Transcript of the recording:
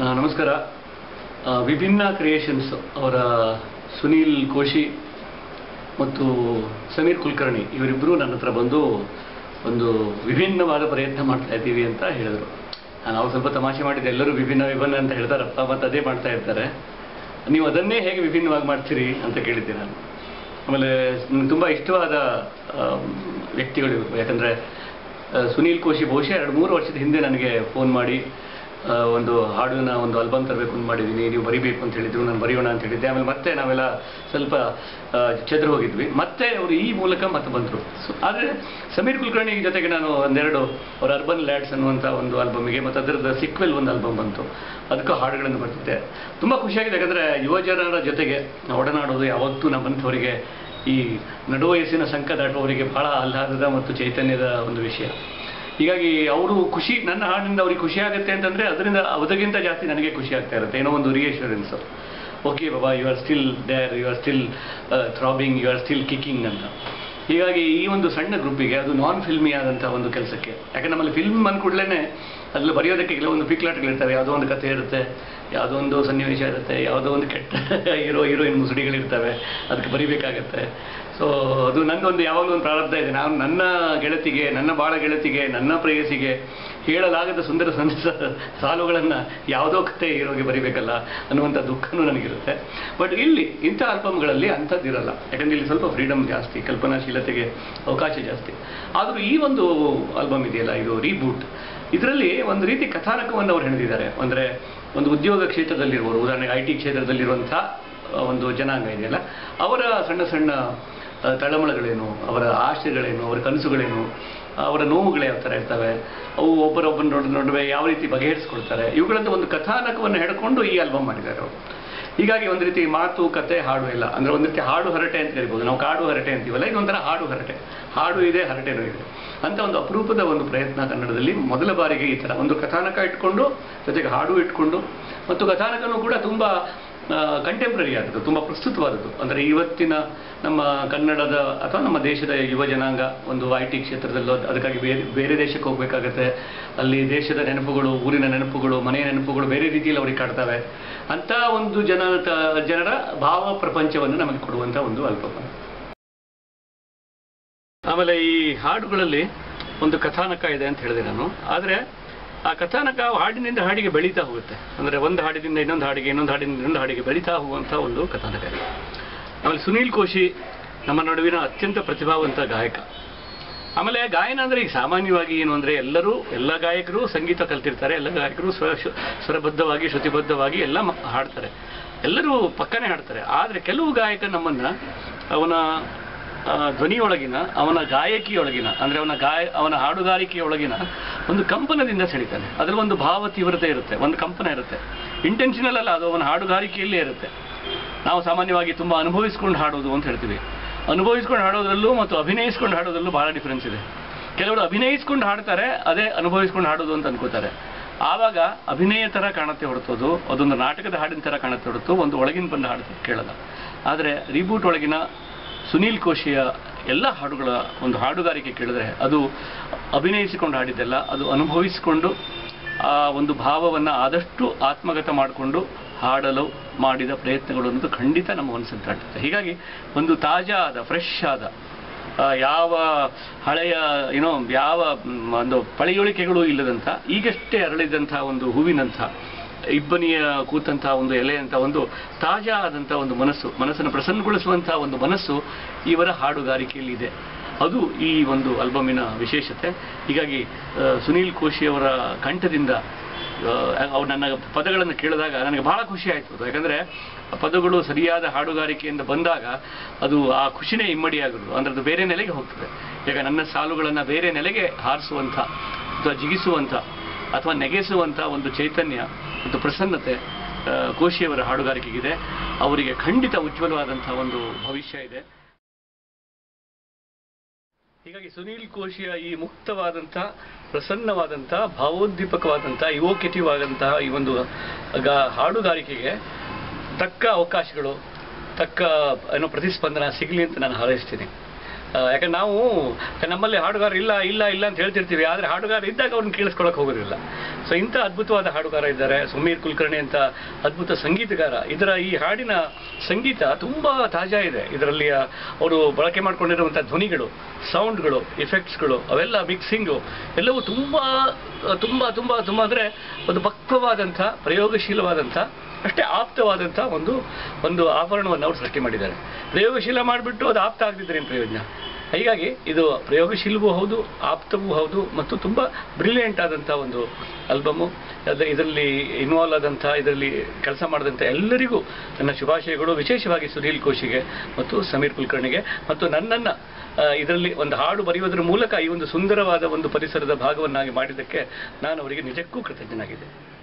ಆ, ನಮಸ್ಕಾರ ಆ, ವಿಭಿನ್ನ ಕ್ರಿಯೇಷನ್ಸ್ ಅವರ ಸುನೀಲ್ ಕೋಶಿ ಮತ್ತು ಸಮೀರ್ ಕುಲಕರ್ಣಿ ಇವರಿಬ್ಬರು ನನ್ನ ಹತ್ರ ಬಂದು ಒಂದು ವಿಭಿನ್ನವಾದ ಪ್ರಯತ್ನ ಮಾಡ್ತಾ ಇದ್ದೀವಿ ಅಂತ ಹೇಳಿದರು ನಾವು ಸ್ವಲ್ಪ ತಮಾಷೆ ಮಾಡಿದ್ದೆ ಎಲ್ಲರೂ ವಿಭಿನ್ನ ವಿಭಿನ್ನ ಅಂತ ಹೇಳ್ತಾರಪ್ಪ ಮತ್ತು ಅದೇ ಮಾಡ್ತಾ ಇರ್ತಾರೆ ನೀವು ಅದನ್ನೇ ಹೇಗೆ ವಿಭಿನ್ನವಾಗಿ ಮಾಡ್ತೀರಿ ಅಂತ ಕೇಳಿದ್ದೆ ನಾನು ಆಮೇಲೆ ನನಗೆ ತುಂಬ ಇಷ್ಟವಾದ ಆ, ವ್ಯಕ್ತಿಗಳು ಇವರು ಯಾಕಂದರೆ ಸುನೀಲ್ ಕೋಶಿ ಬಹುಶಃ ಎರಡು ಮೂರು ವರ್ಷದ ಹಿಂದೆ ನನಗೆ ಫೋನ್ ಮಾಡಿ ಆ, ಒಂದು ಹಾಡಿನ ಒಂದು ಆಲ್ಬಮ್ ತರಬೇಕು ಅಂತ ಮಾಡಿದ್ದೀನಿ ನೀವು ಬರಿಬೇಕು ಅಂತ ಹೇಳಿದ್ರು ನಾನು ಬರೆಯೋಣ ಅಂತ ಹೇಳಿದ್ದೆ ಆಮೇಲೆ ಮತ್ತೆ ನಾವೆಲ್ಲ ಸ್ವಲ್ಪ ಆ, ಚೆದ್ರು ಹೋಗಿದ್ವಿ ಮತ್ತೆ ಅವರು ಈ ಮೂಲಕ ಮತ್ತೆ ಬಂದರು ಸೊ ಆದರೆ ಸಮೀರ್ ಕುಲಕರ್ಣಿ ಜೊತೆಗೆ ನಾನು ಒಂದೆರಡು ಅವ್ರ ಅರ್ಬನ್ ಲ್ಯಾಡ್ಸ್ ಅನ್ನುವಂಥ ಒಂದು ಆಲ್ಬಮಿಗೆ ಮತ್ತು ಅದರದ ಸಿಕ್ವೆಲ್ ಒಂದು ಆಲ್ಬಮ್ ಬಂತು ಅದಕ್ಕೂ ಹಾಡುಗಳನ್ನು ಬರ್ತಿದ್ದೆ ತುಂಬ ಖುಷಿಯಾಗಿದೆ ಯಾಕಂದರೆ ಯುವ ಜನರ ಜೊತೆಗೆ ಒಡನಾಡೋದು ಯಾವತ್ತೂ ನಮ್ಮಂಥವರಿಗೆ ಈ ನಡುವಯಸ್ಸಿನ ಸಂಕ ದಾಟುವವರಿಗೆ ಬಹಳ ಆಹ್ಲಾದದ ಮತ್ತು ಚೈತನ್ಯದ ಒಂದು ವಿಷಯ ಹೀಗಾಗಿ ಅವರು ಖುಷಿ ನನ್ನ ಹಾಡಿನಿಂದ ಅವ್ರಿಗೆ ಖುಷಿ ಆಗುತ್ತೆ ಅಂತಂದರೆ ಅದರಿಂದ ಅದಕ್ಕಿಂತ ಜಾಸ್ತಿ ನನಗೆ ಖುಷಿ ಆಗ್ತಾ ಇರುತ್ತೆ ಏನೋ ಒಂದು ರಿಯಶ್ಯೂರೆನ್ಸು ಓಕೆ ಬಾಬಾ you are still there you are still throbbing you are still kicking ಅಂತ ಹೀಗಾಗಿ ಈ ಒಂದು ಸಣ್ಣ ಗ್ರೂಪಿಗೆ ಅದು ನಾನ್ ಫಿಲ್ಮಿ ಆದಂಥ ಒಂದು ಕೆಲಸಕ್ಕೆ ಯಾಕಂದ್ರೆ ನಮ್ಮಲ್ಲಿ ಫಿಲ್ಮ್ ಅಂದ್ಕೂಡ್ಲೇ ಅಲ್ಲಿ ಬರೆಯೋದಕ್ಕೆ ಕೆಲವೊಂದು ಪಿಕ್ಲಾಟ್ಗಳಿರ್ತವೆ ಯಾವುದೋ ಒಂದು ಕಥೆ ಇರುತ್ತೆ ಯಾವುದೋ ಒಂದು ಸನ್ನಿವೇಶ ಇರುತ್ತೆ ಯಾವುದೋ ಒಂದು ಕೆಟ್ಟ ಹೀರೋ ಹೀರೋಯಿನ್ ಮುಸುಡಿಗಳಿರ್ತವೆ ಅದಕ್ಕೆ ಬರಿಬೇಕಾಗತ್ತೆ ಸೊ ಅದು ನನಗೊಂದು ಯಾವಾಗಲೂ ಒಂದು ಪ್ರಾರಬ್ಧ ಇದೆ ನಾನು ನನ್ನ ಗೆಳತಿಗೆ ನನ್ನ ಬಾಳ ಗೆಳತಿಗೆ ನನ್ನ ಪ್ರೇಯಸಿಗೆ ಹೇಳಲಾಗದ ಸುಂದರ ಸಂದೇಶ ಸಾಲುಗಳನ್ನು ಯಾವುದೋ ಕಥೆ ಹೀರೋಗೆ ಬರಿಬೇಕಲ್ಲ ಅನ್ನುವಂಥ ದುಃಖನೂ ನನಗಿರುತ್ತೆ ಬಟ್ ಇಲ್ಲಿ ಇಂಥ ಆಲ್ಬಮ್ಗಳಲ್ಲಿ ಅಂಥದ್ದಿರಲ್ಲ ಯಾಕಂದ್ರೆ ಇಲ್ಲಿ ಸ್ವಲ್ಪ ಫ್ರೀಡಮ್ ಜಾಸ್ತಿ ಕಲ್ಪನಾಶೀಲತೆಗೆ ಅವಕಾಶ ಜಾಸ್ತಿ ಆದರೂ ಈ ಒಂದು ಆಲ್ಬಮ್ ಇದೆಯಲ್ಲ ಇದು ರೀಬೂಟ್ ಇದರಲ್ಲಿ ಒಂದು ರೀತಿ ಕಥಾನಕವನ್ನು ಅವರು ಹೆಣೆದಿದ್ದಾರೆ ಅಂದರೆ ಒಂದು ಉದ್ಯೋಗ ಕ್ಷೇತ್ರದಲ್ಲಿರುವವರು ಉದಾಹರಣೆಗೆ ಐ ಟಿ ಕ್ಷೇತ್ರದಲ್ಲಿರುವಂಥ ಒಂದು ಜನಾಂಗ ಇದೆಯಲ್ಲ ಅವರ ಸಣ್ಣ ಸಣ್ಣ ಆ, ತಳಮಳಗಳೇನು ಅವರ ಆಶೆಗಳೇನು ಅವರ ಕನಸುಗಳೇನು ಅವರ ನೋವುಗಳು ಯಾವ ಥರ ಇರ್ತವೆ ಅವು ಒಬ್ಬರೊಬ್ಬರ ನಡು ನಡುವೆ ಯಾವ ರೀತಿ ಬಗೆಹರಿಸ್ಕೊಳ್ತಾರೆ ಇವುಗಳಂತ ಒಂದು ಕಥಾನಕವನ್ನು ಹೆಡ್ಕೊಂಡು ಈ ಆಲ್ಬಮ್ ಮಾಡಿದ್ದಾರೆ ಅವರು ಹೀಗಾಗಿ ಒಂದು ರೀತಿ ಮಾತು ಕತೆ ಹಾಡು ಎಲ್ಲ ಅಂದರೆ ಒಂದು ರೀತಿ ಹಾಡು ಹರಟೆ ಅಂತ ಕರಿಬೋದು ನಾವು ಕಾಡು ಹರಟೆ ಅಂತೀವಲ್ಲ ಇದೊಂಥರ ಹಾಡು ಹರಟೆ ಹಾಡು ಇದೆ ಹರಟೆನೂ ಇದೆ ಅಂತ ಒಂದು ಅಪರೂಪದ ಒಂದು ಪ್ರಯತ್ನ ಕನ್ನಡದಲ್ಲಿ ಮೊದಲ ಬಾರಿಗೆ ಈ ಥರ ಒಂದು ಕಥಾನಕ ಇಟ್ಕೊಂಡು ಜೊತೆಗೆ ಹಾಡು ಇಟ್ಕೊಂಡು ಮತ್ತು ಕಥಾನಕನೂ ಕೂಡ ತುಂಬ ಕಂಟೆಂಪ್ರರಿ ಆದದ್ದು ತುಂಬ ಪ್ರಸ್ತುತವಾದದ್ದು ಅಂದರೆ ಇವತ್ತಿನ ನಮ್ಮ ಕನ್ನಡದ ಅಥವಾ ನಮ್ಮ ದೇಶದ ಯುವ ಜನಾಂಗ ಒಂದು ಐ ಟಿ ಕ್ಷೇತ್ರದಲ್ಲೋ ಅದಕ್ಕಾಗಿ ಬೇರೆ ಬೇರೆ ದೇಶಕ್ಕೆ ಹೋಗಬೇಕಾಗತ್ತೆ ಅಲ್ಲಿ ದೇಶದ ನೆನಪುಗಳು ಊರಿನ ನೆನಪುಗಳು ಮನೆಯ ನೆನಪುಗಳು ಬೇರೆ ರೀತಿಯಲ್ಲಿ ಅವ್ರಿಗೆ ಕಾಡ್ತವೆ ಅಂಥ ಒಂದು ಜನ ಜನರ ಭಾವ ಪ್ರಪಂಚವನ್ನು ನಮಗೆ ಕೊಡುವಂಥ ಒಂದು ಅಲ್ಪಮ ಆಮೇಲೆ ಈ ಹಾಡುಗಳಲ್ಲಿ ಒಂದು ಕಥಾನಕ ಇದೆ ಅಂತ ಹೇಳಿದೆ ನಾನು ಆದರೆ ಆ ಕಥಾನಕ ಹಾಡಿನಿಂದ ಹಾಡಿಗೆ ಬೆಳೀತಾ ಹೋಗುತ್ತೆ ಅಂದರೆ ಒಂದು ಹಾಡಿನಿಂದ ಇನ್ನೊಂದು ಹಾಡಿಗೆ ಇನ್ನೊಂದು ಹಾಡಿನಿಂದ ಇನ್ನೊಂದು ಹಾಡಿಗೆ ಬೆಳೀತಾ ಹೋಗುವಂಥ ಒಂದು ಕಥಾನಕ ಇದೆ ಆಮೇಲೆ ಸುನೀಲ್ ಕೋಶಿ ನಮ್ಮ ನಡುವಿನ ಅತ್ಯಂತ ಪ್ರತಿಭಾವಂತ ಗಾಯಕ ಆಮೇಲೆ ಗಾಯನ ಅಂದರೆ ಈಗ ಸಾಮಾನ್ಯವಾಗಿ ಏನು ಅಂದರೆ ಎಲ್ಲರೂ ಎಲ್ಲ ಗಾಯಕರು ಸಂಗೀತ ಕಲ್ತಿರ್ತಾರೆ ಎಲ್ಲ ಗಾಯಕರು ಸ್ವ ಶು- ಸ್ವರಬದ್ಧವಾಗಿ ಶ್ರುತಿಬದ್ಧವಾಗಿ ಎಲ್ಲ ಮ- ಹಾಡ್ತಾರೆ ಎಲ್ಲರೂ ಪಕ್ಕನೇ ಹಾಡ್ತಾರೆ ಆದರೆ ಕೆಲವು ಗಾಯಕ ನಮ್ಮನ್ನು ಅವನ ಆ, ಧ್ವನಿಯೊಳಗಿನ ಅವನ ಗಾಯಕಿಯೊಳಗಿನ ಅಂದರೆ ಅವನ ಗಾಯ ಅವನ ಹಾಡುಗಾರಿಕೆಯೊಳಗಿನ ಒಂದು ಕಂಪನದಿಂದ ಸೆಳಿತಾನೆ ಅದರಲ್ಲಿ ಒಂದು ಭಾವ ತೀವ್ರತೆ ಇರುತ್ತೆ ಒಂದು ಕಂಪನ ಇರುತ್ತೆ ಇಂಟೆನ್ಷನಲ್ ಅಲ್ಲ ಅದು ಅವನ ಹಾಡುಗಾರಿಕೆಯಲ್ಲೇ ಇರುತ್ತೆ ನಾವು ಸಾಮಾನ್ಯವಾಗಿ ತುಂಬ ಅನುಭವಿಸ್ಕೊಂಡು ಹಾಡೋದು ಅಂತ ಹೇಳ್ತೀವಿ ಅನುಭವಿಸ್ಕೊಂಡು ಹಾಡೋದ್ರಲ್ಲೂ ಮತ್ತು ಅಭಿನಯಿಸ್ಕೊಂಡು ಹಾಡೋದ್ರಲ್ಲೂ ಬಹಳ ಡಿಫ್ರೆನ್ಸ್ ಇದೆ ಕೆಲವರು ಅಭಿನಯಿಸ್ಕೊಂಡು ಹಾಡ್ತಾರೆ ಅದೇ ಅನುಭವಿಸ್ಕೊಂಡು ಹಾಡೋದು ಅಂತ ಅನ್ಕೋತಾರೆ ಆವಾಗ ಅಭಿನಯ ಥರ ಕಾಣುತ್ತೆ ಹೊರತೋದು ಅದೊಂದು ನಾಟಕದ ಹಾಡಿನ ಥರ ಕಾಣುತ್ತೆ ಹೊರತು ಒಂದು ಒಳಗಿನ ಬಂದ ಹಾಡು ಕೇಳಲ್ಲ ಆದರೆ ರೀಬೂಟ್ ಒಳಗಿನ ಸುನೀಲ್ ಕೋಶಿಯ ಎಲ್ಲ ಹಾಡುಗಳ ಒಂದು ಹಾಡುಗಾರಿಕೆ ಕೇಳಿದ್ರೆ ಅದು ಅಭಿನಯಿಸಿಕೊಂಡು ಹಾಡಿದ್ದಲ್ಲ ಅದು ಅನುಭವಿಸಿಕೊಂಡು ಆ ಒಂದು ಭಾವವನ್ನು ಆದಷ್ಟು ಆತ್ಮಗತ ಮಾಡಿಕೊಂಡು ಹಾಡಲು ಮಾಡಿದ ಪ್ರಯತ್ನಗಳು ಅನ್ನೋದು ಖಂಡಿತ ನಮ್ಮ ಮನಸ್ಸನ್ನು ತಟ್ಟುತ್ತೆ ಹೀಗಾಗಿ ಒಂದು ತಾಜಾ ಆದ ಫ್ರೆಶ್ ಆದ ಆ, ಯಾವ ಹಳೆಯ ಏನೋ ಯಾವ ಮ್, ಒಂದು ಪಳೆಯುಳಿಕೆಗಳು ಇಲ್ಲದಂಥ ಈಗಷ್ಟೇ ಅರಳಿದಂಥ ಒಂದು ಹೂವಿನಂಥ ಇಬ್ಬನಿಯ ಕೂತಂಥ ಒಂದು ಎಲೆಯಂಥ ಒಂದು ತಾಜಾ ಆದಂಥ ಒಂದು ಮನಸ್ಸು ಮನಸ್ಸನ್ನು ಪ್ರಸನ್ನಗೊಳಿಸುವಂಥ ಒಂದು ಮನಸ್ಸು ಇವರ ಹಾಡುಗಾರಿಕೆಯಲ್ಲಿ ಇದೆ ಅದು ಈ ಒಂದು ಆಲ್ಬಮಿನ ವಿಶೇಷತೆ ಹೀಗಾಗಿ ಆ, ಸುನೀಲ್ ಕೋಶಿಯವರ ಕಂಠದಿಂದ ಅವ್ರು ನನ್ನ ಪದಗಳನ್ನು ಕೇಳಿದಾಗ ನನಗೆ ಬಹಳ ಖುಷಿ ಆಯಿತು ಯಾಕಂದರೆ ಪದಗಳು ಸರಿಯಾದ ಹಾಡುಗಾರಿಕೆಯಿಂದ ಬಂದಾಗ ಅದು ಆ ಖುಷಿನೇ ಇಮ್ಮಡಿಯಾಗಿರೋದು ಅಂದರೆ ಅದು ಬೇರೆ ನೆಲೆಗೆ ಹೋಗ್ತದೆ ಈಗ ನನ್ನ ಸಾಲುಗಳನ್ನು ಬೇರೆ ನೆಲೆಗೆ ಹಾರಿಸುವಂಥ ಅಥವಾ ಜಿಗಿಸುವಂಥ ಅಥವಾ ನೆಗೆಸುವಂಥ ಒಂದು ಚೈತನ್ಯ ಒಂದು ಪ್ರಸನ್ನತೆ ಆ, ಕೋಶಿಯವರ ಹಾಡುಗಾರಿಕೆಗಿದೆ ಅವರಿಗೆ ಖಂಡಿತ ಉಜ್ವಲವಾದಂಥ ಒಂದು ಭವಿಷ್ಯ ಇದೆ ಹೀಗಾಗಿ ಸುನೀಲ್ ಕೋಶಿಯ ಈ ಮುಕ್ತವಾದಂಥ ಪ್ರಸನ್ನವಾದಂಥ ಭಾವೋದ್ದೀಪಕವಾದಂಥ ಇವೋಕೆಟಿವ್ ಆದಂತಹ ಈ ಒಂದು ಗಾ- ಹಾಡುಗಾರಿಕೆಗೆ ತಕ್ಕ ಅವಕಾಶಗಳು ತಕ್ಕ ಏನೋ ಪ್ರತಿಸ್ಪಂದನ ಸಿಗಲಿ ಅಂತ ನಾನು ಹಾರೈಸ್ತೀನಿ ಆ, ಯಾಕಂದ್ರೆ ನಾವು ನಮ್ಮಲ್ಲಿ ಹಾಡುಗಾರ ಇಲ್ಲ ಇಲ್ಲ ಇಲ್ಲ ಅಂತ ಹೇಳ್ತಿರ್ತೀವಿ ಆದರೆ ಹಾಡುಗಾರ ಇದ್ದಾಗ ಅವ್ರನ್ನ ಕೇಳಿಸ್ಕೊಳಕ್ಕೆ ಹೋಗೋದಿಲ್ಲ ಸೊ ಇಂಥ ಅದ್ಭುತವಾದ ಹಾಡುಗಾರ ಇದ್ದಾರೆ ಸುಮೀರ್ ಕುಲಕರ್ಣಿ ಅಂತ ಅದ್ಭುತ ಸಂಗೀತಗಾರ ಇದರ ಈ ಹಾಡಿನ ಸಂಗೀತ ತುಂಬ ತಾಜಾ ಇದೆ ಇದರಲ್ಲಿ ಅವರು ಬಳಕೆ ಮಾಡ್ಕೊಂಡಿರುವಂಥ ಧ್ವನಿಗಳು ಸೌಂಡ್ಗಳು ಇಫೆಕ್ಟ್ಸ್ಗಳು ಅವೆಲ್ಲ ಮಿಕ್ಸಿಂಗು ಎಲ್ಲವೂ ತುಂಬ ತುಂಬ ತುಂಬ ತುಂಬ ಅಂದರೆ ಒಂದು ಪಕ್ವವಾದಂಥ ಪ್ರಯೋಗಶೀಲವಾದಂಥ ಅಷ್ಟೇ ಆಪ್ತವಾದಂಥ ಒಂದು ಒಂದು ಆಭರಣವನ್ನು ಅವರು ಸೃಷ್ಟಿ ಮಾಡಿದ್ದಾರೆ ಪ್ರಯೋಗಶೀಲ ಮಾಡಿಬಿಟ್ಟು ಅದು ಆಪ್ತ ಆಗದಿದ್ದರೆ ಏನು ಪ್ರಯೋಜನ ಹೀಗಾಗಿ ಇದು ಪ್ರಯೋಗಶೀಲವೂ ಹೌದು ಆಪ್ತವೂ ಹೌದು ಮತ್ತು ತುಂಬ ಬ್ರಿಲಿಯಂಟ್ ಆದಂಥ ಒಂದು ಆಲ್ಬಮು ಅದು ಇದರಲ್ಲಿ ಇನ್ವಾಲ್ವ್ ಆದಂಥ ಇದರಲ್ಲಿ ಕೆಲಸ ಮಾಡಿದಂಥ ಎಲ್ಲರಿಗೂ ನನ್ನ ಶುಭಾಶಯಗಳು ವಿಶೇಷವಾಗಿ ಸುನೀಲ್ ಕೋಶಿಗೆ ಮತ್ತು ಸಮೀರ್ ಕುಲಕರ್ಣಿಗೆ ಮತ್ತು ನನ್ನನ್ನು ಇದರಲ್ಲಿ ಒಂದು ಹಾಡು ಬರೆಯುವುದರ ಮೂಲಕ ಈ ಒಂದು ಸುಂದರವಾದ ಒಂದು ಪರಿಸರದ ಭಾಗವನ್ನಾಗಿ ಮಾಡಿದ್ದಕ್ಕೆ ನಾನು ಅವರಿಗೆ ನಿಜಕ್ಕೂ ಕೃತಜ್ಞನಾಗಿದ್ದೆ